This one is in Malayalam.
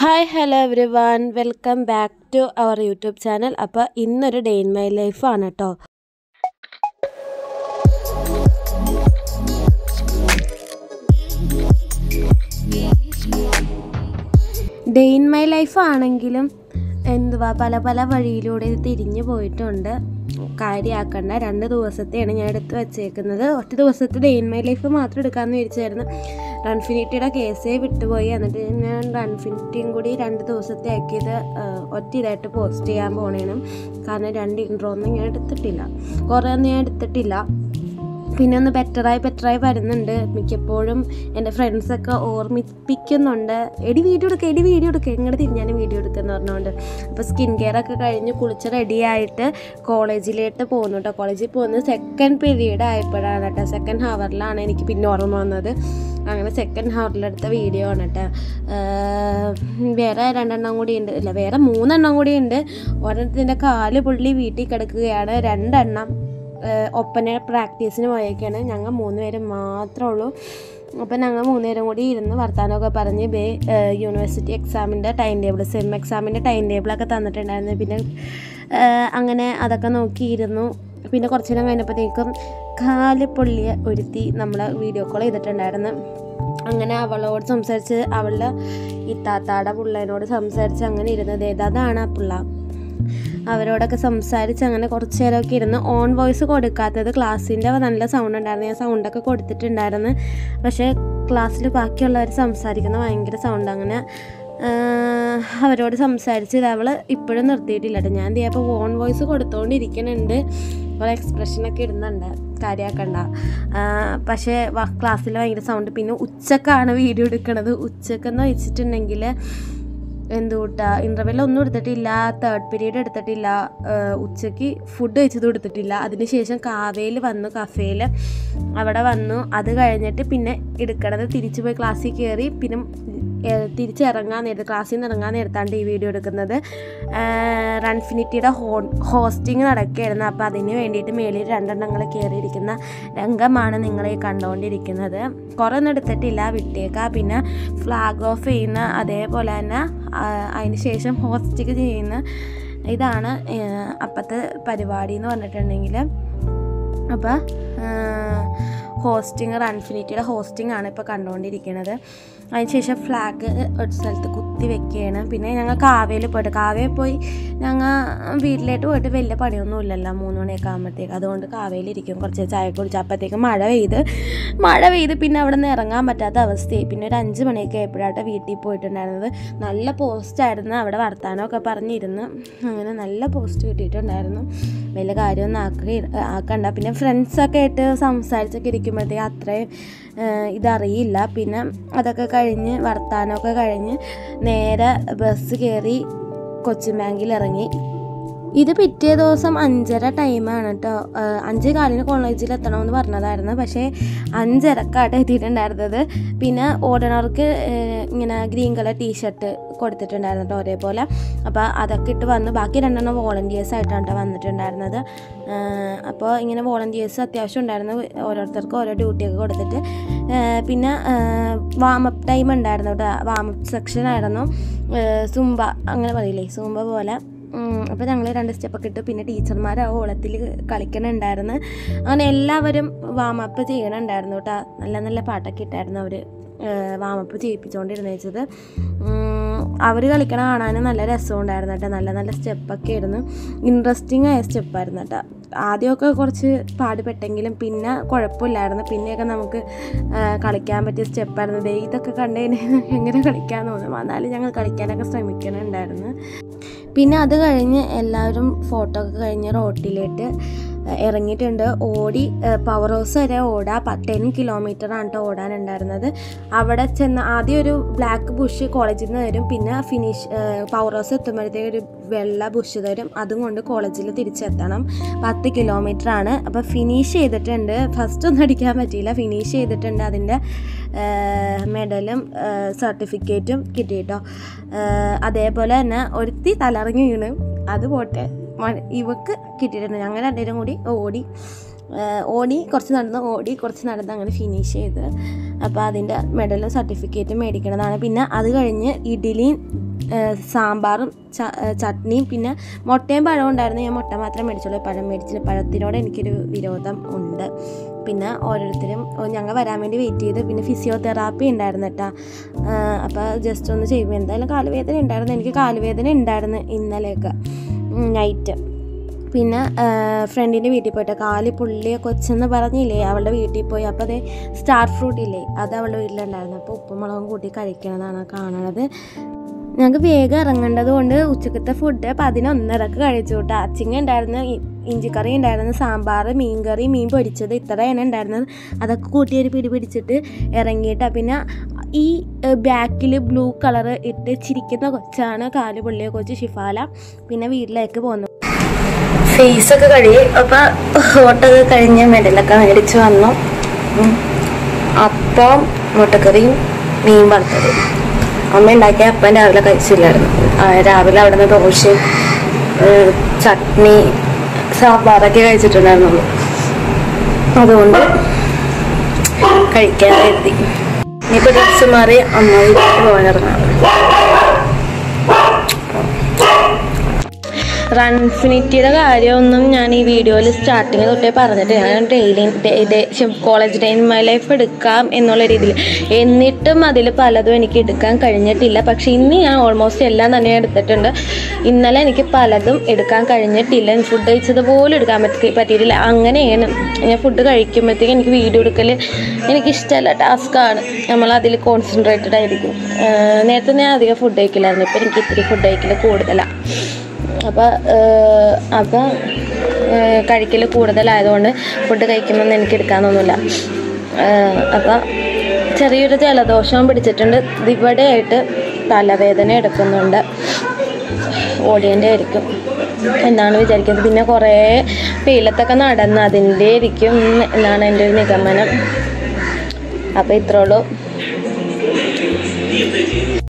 Hi hello everyone welcome back to our YouTube channel അപ്പോൾ ഇന്നൊരു ഡേ ഇൻ മൈ ലൈഫ് ആണ് കേട്ടോ ഡേ ഇൻ മൈ ലൈഫ് ആണെങ്കിലും എന്തുവാ പല പല വഴിയിലൂടെ ഇത് തിരിഞ്ഞു പോയിട്ടുണ്ട് കാര്യമാക്കണ്ട രണ്ട് ദിവസത്തെയാണ് ഞാൻ എടുത്ത് വെച്ചേക്കുന്നത് ഒറ്റ ദിവസത്തെ ഡേ ഇൻ മൈ ലൈഫ് മാത്രം എടുക്കാമെന്ന് വിചാരിച്ചായിരുന്നു റൺഫിനിറ്റിയുടെ കേസേ വിട്ടുപോയി എന്നിട്ട് ഞാൻ റൺഫിനിറ്റിയും കൂടി രണ്ട് ദിവസത്തെ ആക്കിയത് ഒറ്റ ഇതായിട്ട് പോസ്റ്റ് ചെയ്യാൻ പോണേനും കാരണം രണ്ട് ഇൻട്രോ ഒന്നും ഞാൻ എടുത്തിട്ടില്ല കുറേ ഒന്നും ഞാൻ എടുത്തിട്ടില്ല പിന്നെ ഒന്ന് ബെറ്ററായി ബെറ്ററായി വരുന്നുണ്ട് മിക്കപ്പോഴും എൻ്റെ ഫ്രണ്ട്സൊക്കെ ഓർമ്മിപ്പിക്കുന്നുണ്ട് എടി വീഡിയോ എടുക്കുക എടി വീഡിയോ എടുക്കുക എങ്ങനെ തിരിഞ്ഞാലും വീഡിയോ എടുക്കുമെന്ന് പറഞ്ഞുകൊണ്ട് അപ്പോൾ സ്കിൻ കെയർ ഒക്കെ കഴിഞ്ഞ് കുളിച്ച് റെഡി ആയിട്ട് കോളേജിലേക്ക് പോകുന്നു കേട്ടോ കോളേജിൽ പോകുന്നത് സെക്കൻഡ് പീരീഡ് ആയപ്പോഴാണ് കേട്ടോ സെക്കൻഡ് ഹവറിലാണ് എനിക്ക് പിന്നെ ഓർമ്മ വന്നത് അങ്ങനെ സെക്കൻഡ് ഹവറിലെടുത്ത വീഡിയോ ആണ് കേട്ടോ വേറെ രണ്ടെണ്ണം കൂടി ഉണ്ട് ഇല്ല വേറെ മൂന്നെണ്ണം കൂടി ഉണ്ട് ഒരെണ്ണത്തിൻ്റെ കാല് പുള്ളി വീട്ടിൽ കിടക്കുകയാണ് രണ്ടെണ്ണം ഒപ്പന പ്രാക്ടീസിന് പോയേക്കാണ് ഞങ്ങൾ മൂന്ന് പേര് മാത്രമേ ഉള്ളൂ അപ്പം ഞങ്ങൾ മൂന്നുപേരും കൂടി ഇരുന്ന് വർത്താനമൊക്കെ പറഞ്ഞ് ബേ യൂണിവേഴ്സിറ്റി എക്സാമിൻ്റെ ടൈം ടേബിൾ സെം എക്സാമിൻ്റെ ടൈം ടേബിളൊക്കെ തന്നിട്ടുണ്ടായിരുന്നു പിന്നെ അങ്ങനെ അതൊക്കെ നോക്കിയിരുന്നു പിന്നെ കുറച്ച് നേരം കഴിഞ്ഞപ്പോഴത്തേക്കും കാല് പൊള്ളിയ ഒരുത്തി നമ്മളെ വീഡിയോ കോൾ ചെയ്തിട്ടുണ്ടായിരുന്നു അങ്ങനെ അവളോട് സംസാരിച്ച് അവളുടെ ഇത്താത്താടെ പിള്ളേനോട് സംസാരിച്ച് അങ്ങനെ ഇരുന്നത് ഏതാണ് ആ പിള്ള അവരോടൊക്കെ സംസാരിച്ച് അങ്ങനെ കുറച്ച് നേരമൊക്കെ ഇരുന്ന് ഓൺ വോയിസ് കൊടുക്കാത്തത് ക്ലാസ്സിൻ്റെ നല്ല സൗണ്ട് ഉണ്ടായിരുന്നു ഞാൻ സൗണ്ടൊക്കെ കൊടുത്തിട്ടുണ്ടായിരുന്നു പക്ഷേ ക്ലാസ്സിൽ ബാക്കിയുള്ളവർ സംസാരിക്കുന്ന ഭയങ്കര സൗണ്ട് അങ്ങനെ അവരോട് സംസാരിച്ച് അവൾ ഇപ്പോഴും നിർത്തിയിട്ടില്ല കേട്ടോ ഞാൻ ഇപ്പോൾ ഓൺ വോയിസ് കൊടുത്തുകൊണ്ടിരിക്കുന്നുണ്ട് അപ്പോൾ എക്സ്പ്രഷനൊക്കെ ഇടുന്നുണ്ട് കാര്യമാക്കണ്ട പക്ഷേ ക്ലാസ്സിൽ ഭയങ്കര സൗണ്ട് പിന്നെ ഉച്ചക്കാണ് വീഡിയോ എടുക്കണത് ഉച്ചക്കെന്ന് വെച്ചിട്ടുണ്ടെങ്കിൽ എന്തുകൂട്ടാ ഇൻ്റർവെൽ ഒന്നും എടുത്തിട്ടില്ല തേർഡ് പീരീഡ് എടുത്തിട്ടില്ല ഉച്ചയ്ക്ക് ഫുഡ് കഴിച്ചതും എടുത്തിട്ടില്ല അതിനുശേഷം കാവേയിൽ വന്നു കഫേയിൽ അവിടെ വന്നു അത് കഴിഞ്ഞിട്ട് പിന്നെ എടുക്കണത് തിരിച്ചു പോയി ക്ലാസ്സിൽ കയറി പിന്നെ തിരിച്ചിറങ്ങാൻ നേരത്ത് ക്ലാസ്സിൽ നിന്ന് ഇറങ്ങാൻ നേരത്താണ് ഈ വീഡിയോ എടുക്കുന്നത് റൺഫിനിറ്റിയുടെ ഹോ ഹോസ്റ്റിംഗ് നടക്കുകയായിരുന്നു അപ്പോൾ അതിന് വേണ്ടിയിട്ട് മേളിൽ രണ്ടെണ്ണങ്ങൾ കയറിയിരിക്കുന്ന രംഗമാണ് നിങ്ങളെ കണ്ടുകൊണ്ടിരിക്കുന്നത് കുറേ ഒന്നും എടുത്തിട്ടില്ല വിട്ടേക്ക പിന്നെ ഫ്ലാഗ് ഓഫ് ചെയ്യുന്ന അതേപോലെ തന്നെ അതിന് ശേഷം ഹോസ്റ്റിംഗ് ചെയ്യുന്ന ഇതാണ് അപ്പോഴത്തെ പരിപാടി എന്ന് പറഞ്ഞിട്ടുണ്ടെങ്കിൽ അപ്പോൾ ഹോസ്റ്റിംഗ് റൺഫിനിറ്റിയുടെ ഹോസ്റ്റിംഗ് ആണ് ഇപ്പോൾ കണ്ടുകൊണ്ടിരിക്കുന്നത് അതിനുശേഷം ഫ്ലാഗ് ഒരു സ്ഥലത്ത് കുത്തി വെക്കുകയാണ് പിന്നെ ഞങ്ങൾ കാവയിൽ പോയിട്ട് കാവയിൽ പോയി ഞങ്ങൾ വീട്ടിലേക്ക് പോയിട്ട് വലിയ പണിയൊന്നും ഇല്ലല്ലോ മൂന്ന് മണിയൊക്കെ ആകുമ്പോഴത്തേക്ക് അതുകൊണ്ട് കാവയിലിരിക്കും കുറച്ച് ചായ കുടിച്ച് അപ്പോഴത്തേക്ക് മഴ പെയ്ത് മഴ പെയ്ത് പിന്നെ അവിടെ നിന്ന് ഇറങ്ങാൻ പറ്റാത്ത അവസ്ഥയായി പിന്നെ ഒരു അഞ്ച് മണിയൊക്കെ ആയപ്പോഴാട്ട് വീട്ടിൽ പോയിട്ടുണ്ടായിരുന്നത് നല്ല പോസ്റ്റായിരുന്നു അവിടെ വർത്താനമൊക്കെ പറഞ്ഞിരുന്നു അങ്ങനെ നല്ല പോസ്റ്റ് കിട്ടിയിട്ടുണ്ടായിരുന്നു വലിയ കാര്യമൊന്നും ആക്കി ആക്കണ്ട പിന്നെ ഫ്രണ്ട്സൊക്കെ ആയിട്ട് സംസാരിച്ചൊക്കെ ഇരിക്കുമ്പോഴത്തേക്ക് അത്രയും ഇതറിയില്ല പിന്നെ അതൊക്കെ കഴിഞ്ഞ് വർത്താനമൊക്കെ കഴിഞ്ഞ് നേരെ ബസ് കയറി കൊച്ചിൻ ബാങ്കിൽ ഇറങ്ങി ഇത് പിറ്റേ ദിവസം അഞ്ചര ടൈമാണ് കേട്ടോ അഞ്ച് കാലിന് കോളേജിൽ എത്തണമെന്ന് പറഞ്ഞതായിരുന്നു പക്ഷേ അഞ്ചരക്കാട്ട് എത്തിയിട്ടുണ്ടായിരുന്നത് പിന്നെ ഓടണവർക്ക് ഇങ്ങനെ ഗ്രീൻ കളർ ടീഷർട്ട് കൊടുത്തിട്ടുണ്ടായിരുന്നു കേട്ടോ ഒരേപോലെ അപ്പോൾ അതൊക്കെ ഇട്ട് വന്ന് ബാക്കി രണ്ടെണ്ണം വോളണ്ടിയേഴ്സ് ആയിട്ടാണ് കേട്ടോ വന്നിട്ടുണ്ടായിരുന്നത് അപ്പോൾ ഇങ്ങനെ വോളണ്ടിയേഴ്സ് അത്യാവശ്യം ഉണ്ടായിരുന്നു ഓരോരുത്തർക്കും ഓരോ ഡ്യൂട്ടിയൊക്കെ കൊടുത്തിട്ട് പിന്നെ വാമപ്പ് ടൈം ഉണ്ടായിരുന്നു കേട്ടോ വാമപ്പ് സെക്ഷൻ ആയിരുന്നു സുംബ അങ്ങനെ പറയില്ലേ സുംബ പോലെ അപ്പോൾ ഞങ്ങൾ രണ്ട് സ്റ്റെപ്പൊക്കെ ഇട്ടു പിന്നെ ടീച്ചർമാർ ആ ഓളത്തിൽ കളിക്കണുണ്ടായിരുന്നു അങ്ങനെ എല്ലാവരും വാമപ്പ് ചെയ്യണുണ്ടായിരുന്നു കേട്ടോ നല്ല നല്ല പാട്ടൊക്കെ ഇട്ടായിരുന്നു അവർ വാമപ്പ് ചെയ്യിപ്പിച്ചുകൊണ്ടിരുന്ന വെച്ചത് അവർ കളിക്കണ കാണാൻ നല്ല രസമുണ്ടായിരുന്നു കേട്ടോ നല്ല നല്ല സ്റ്റെപ്പൊക്കെ ആയിരുന്നു ഇൻട്രസ്റ്റിംഗ് ആയ സ്റ്റെപ്പായിരുന്നു കേട്ടോ ആദ്യമൊക്കെ കുറച്ച് പാടുപെട്ടെങ്കിലും പിന്നെ കുഴപ്പമില്ലായിരുന്നു പിന്നെയൊക്കെ നമുക്ക് കളിക്കാൻ പറ്റിയ സ്റ്റെപ്പായിരുന്നു ദേ ഇതൊക്കെ കണ്ടു കഴിഞ്ഞാൽ എങ്ങനെ കളിക്കാൻ തോന്നും എന്നാലും ഞങ്ങൾ കളിക്കാനൊക്കെ ശ്രമിക്കണുണ്ടായിരുന്നു പിന്നെ അത് കഴിഞ്ഞ് എല്ലാവരും ഫോട്ടോ ഒക്കെ കഴിഞ്ഞ് റോട്ടിലേക്ക് ഇറങ്ങിയിട്ടുണ്ട് ഓടി പവർ ഹൗസ് വരെ ഓടാ ടെൻ കിലോമീറ്റർ ആണ് കേട്ടോ ഓടാനുണ്ടായിരുന്നത് അവിടെ ചെന്ന് ആദ്യം ഒരു ബ്ലാക്ക് ബുഷ് കോളേജിൽ നിന്ന് തരും പിന്നെ ഫിനിഷ് പവർ ഹൗസ് എത്തുമ്പോഴത്തേക്ക് ഒരു വെള്ള ബുഷ് തരും അതും കൊണ്ട് കോളേജിൽ തിരിച്ചെത്തണം പത്ത് കിലോമീറ്റർ ആണ് അപ്പോൾ ഫിനിഷ് ചെയ്തിട്ടുണ്ട് ഫസ്റ്റ് ഒന്നും അടിക്കാൻ പറ്റിയില്ല ഫിനിഷ് ചെയ്തിട്ടുണ്ട് അതിൻ്റെ മെഡലും സർട്ടിഫിക്കറ്റും കിട്ടിയിട്ടോ അതേപോലെ തന്നെ ഒരുത്തി തലറങ്ങി വീണ് അത് പോട്ടെ ഇവക്ക് കിട്ടിയിട്ടുണ്ട് ഞങ്ങൾ രണ്ടുപേരും കൂടി ഓടി ഓടി കുറച്ച് നടന്ന് ഓടി കുറച്ച് നടന്ന് അങ്ങനെ ഫിനിഷ് ചെയ്ത് അപ്പോൾ അതിൻ്റെ മെഡലും സർട്ടിഫിക്കറ്റും മേടിക്കണതാണ് പിന്നെ അത് കഴിഞ്ഞ് ഇഡ്ഡലിയും ഏഹ് സാമ്പാറും ച ഏഹ് ചട്നിയും പിന്നെ മുട്ടയും പഴവും ഉണ്ടായിരുന്നു ഞാൻ മുട്ട മാത്രം മേടിച്ചുള്ളൂ പഴം മേടിച്ചില്ല പഴത്തിനോട് എനിക്കൊരു വിരോധം ഉണ്ട് പിന്നെ ഓരോരുത്തരും ഞങ്ങൾ വരാൻ വേണ്ടി വെയിറ്റ് ചെയ്ത് പിന്നെ ഫിസിയോതെറാപ്പി ഉണ്ടായിരുന്നു കേട്ടോ അപ്പോൾ ജസ്റ്റ് ഒന്ന് ചെയ്യുമ്പോൾ എന്തായാലും കാലുവേദന ഉണ്ടായിരുന്നു എനിക്ക് കാലുവേദന ഉണ്ടായിരുന്നു ഇന്നലെയൊക്കെ നൈറ്റ് പിന്നെ ഫ്രണ്ടിൻ്റെ വീട്ടിൽ പോയിട്ട് കാലി പുള്ളിയെ കൊച്ചെന്ന് പറഞ്ഞില്ലേ അവളുടെ വീട്ടിൽ പോയി അപ്പോൾ അതേ സ്റ്റാർ ഫ്രൂട്ട് ഇല്ലേ അത് അവളുടെ വീട്ടിലുണ്ടായിരുന്നു അപ്പോൾ ഉപ്പും മുളകും കൂട്ടി കഴിക്കണതാണ് കാണണത് ഞങ്ങൾക്ക് വേഗം ഇറങ്ങേണ്ടത് കൊണ്ട് ഉച്ചക്കത്തെ ഫുഡ് പതിനൊന്നരക്ക് കഴിച്ചു കേട്ടോ അച്ചിങ്ങ ഉണ്ടായിരുന്നു ഇ- ഇഞ്ചിക്കറി ഉണ്ടായിരുന്നു സാമ്പാർ മീൻകറി മീൻ പൊരിച്ചത് ഇത്രയാണ് ഉണ്ടായിരുന്നത് അതൊക്കെ കൂട്ടി ഒരു പിടി പിടിച്ചിട്ട് ഇറങ്ങിയിട്ടാ പിന്നെ ഈ ബാക്കിൽ ബ്ലൂ കളർ ഇട്ട് ചിരിക്കുന്ന കൊച്ചാണ് കാല് പൊള്ളിയ കൊച്ച് ഷിഫാല പിന്നെ വീട്ടിലേക്ക് പോന്നു ഫേസ് ഒക്കെ കഴുകി അപ്പൊ ഓട്ടൊക്കെ കഴിഞ്ഞ് മെഡലൊക്കെ മേടിച്ച് വന്നു ഉം. അപ്പം മുട്ടക്കറിയും മീൻ വറുത്തതും അമ്മ ഉണ്ടാക്കിയ അപ്പം രാവിലെ കഴിച്ചില്ലായിരുന്നു ആ, രാവിലെ അവിടെ നിന്ന് ദോശയും ഏഹ്, ചട്നി സാമ്പാറൊക്കെ കഴിച്ചിട്ടുണ്ടായിരുന്നുള്ളൂ അതുകൊണ്ട് കഴിക്കാൻ എത്തി ഇനിയിപ്പോൾ ഡ്രസ്സ് മാറി അമ്മ വീട്ടിലേക്ക് പോകാനിറങ്ങാം റൺഫിനിറ്റിയുടെ കാര്യമൊന്നും ഞാൻ ഈ വീഡിയോയിൽ സ്റ്റാർട്ടിങ് തൊട്ടേ പറഞ്ഞിട്ട് ഞാൻ daily college day in my life എടുക്കാം എന്നുള്ള രീതിയിൽ എന്നിട്ടും അതിൽ പലതും എനിക്ക് എടുക്കാൻ കഴിഞ്ഞിട്ടില്ല പക്ഷെ ഇന്ന് ഞാൻ ഓൾമോസ്റ്റ് എല്ലാം തന്നെ എടുത്തിട്ടുണ്ട് ഇന്നലെ എനിക്ക് പലതും എടുക്കാൻ കഴിഞ്ഞിട്ടില്ല ഫുഡ് കഴിച്ചത് പോലും എടുക്കാൻ പറ്റി പറ്റിയിട്ടില്ല അങ്ങനെയാണ് ഞാൻ ഫുഡ് കഴിക്കുമ്പോഴത്തേക്ക് എനിക്ക് വീഡിയോ എടുക്കൽ എനിക്കിഷ്ടമല്ല ടാസ്ക്കാണ് നമ്മൾ അതിൽ കോൺസെൻട്രേറ്റഡ് ആയിരിക്കും ആഹ് നേരത്തെ ഞാൻ അധികം ഫുഡ് കഴിക്കില്ലായിരുന്നു ഇപ്പം എനിക്ക് ഇത്തിരി ഫുഡ് കഴിക്കൽ കൂടുതലാണ് അപ്പോൾ അപ്പം കഴിക്കൽ കൂടുതലായതുകൊണ്ട് ഫുഡ് കഴിക്കുമ്പോൾ എനിക്ക് എടുക്കാൻ തോന്നില്ല അപ്പം ചെറിയൊരു ജലദോഷവും പിടിച്ചിട്ടുണ്ട് ഇത് ഇവിടെയായിട്ട് തലവേദന എടുക്കുന്നുണ്ട് ഓടിയൻ്റെ ആയിരിക്കും എന്നാണ് വിചാരിക്കുന്നത് പിന്നെ കുറേ വെയിലത്തൊക്കെ നടന്ന് അതിൻ്റെ ആയിരിക്കും എന്നാണ് എൻ്റെ ഒരു നിഗമനം അപ്പോൾ ഇത്രേ ഉള്ളൂ